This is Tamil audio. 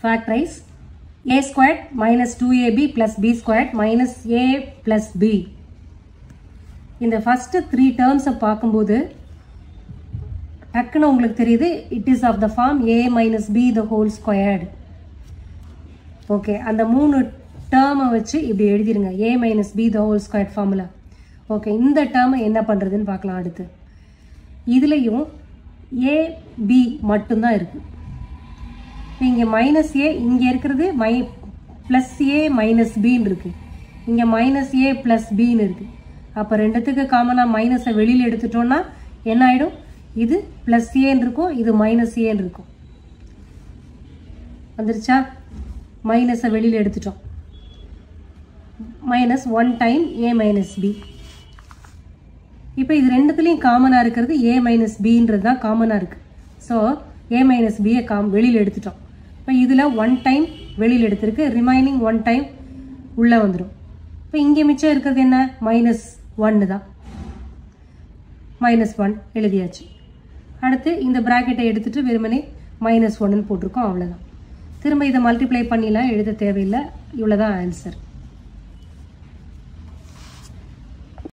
factorise A square minus two AB plus B square minus A plus B இந்த ஃபஸ்ட்டு த்ரீ டேர்ம்ஸை பார்க்கும்போது டக்குன்னு உங்களுக்கு தெரியுது it is of the form A minus B the whole squared okay அந்த மூணு டேர்மை வச்சு இப்படி எழுதிருங்க A minus B the whole square formula okay இந்த டேர்மை என்ன பண்ணுறதுன்னு பார்க்கலாம் அடுத்து இதுலேயும் ஏ பி மட்டும்தான் இருக்குது இங்கே மைனஸ் ஏ இங்கே இருக்கிறது மை ப்ளஸ் ஏ மைனஸ் பின்னு இருக்குது இங்கே மைனஸ் ஏ ப்ளஸ் பின்னு இருக்குது அப்போ ரெண்டுத்துக்கு காமனாக மைனஸை வெளியில் எடுத்துட்டோம்னா என்ன ஆகிடும் இது ப்ளஸ் ஏன்னு இருக்கும் இது மைனஸ் ஏன்னு இருக்கும் வந்துருச்சா மைனஸை வெளியில் எடுத்துட்டோம் minus one time A minus B இப்போ இது ரெண்டுத்துலேயும் காமனாக இருக்கிறது ஏ மைனஸ் பின்றது தான் காமனாக இருக்குது ஸோ ஏ மைனஸ் பியை காம் வெளியில் எடுத்துட்டோம் இப்போ இதில் ஒன் டைம் வெளியில் எடுத்திருக்கு ரிமைனிங் ஒன் டைம் உள்ளே வந்துடும் இப்போ இங்கே மிச்சம் இருக்கிறது என்ன மைனஸ் ஒன்று தான் மைனஸ் ஒன் எழுதியாச்சு அடுத்து இந்த ப்ராக்கெட்டை எடுத்துகிட்டு வெறுமனே மைனஸ் ஒன்னு போட்டிருக்கோம் அவ்வளோதான் திரும்ப இதை மல்டிப்ளை பண்ணிலாம் எழுத தேவையில்லை இவ்வளோ தான் ஆன்சர்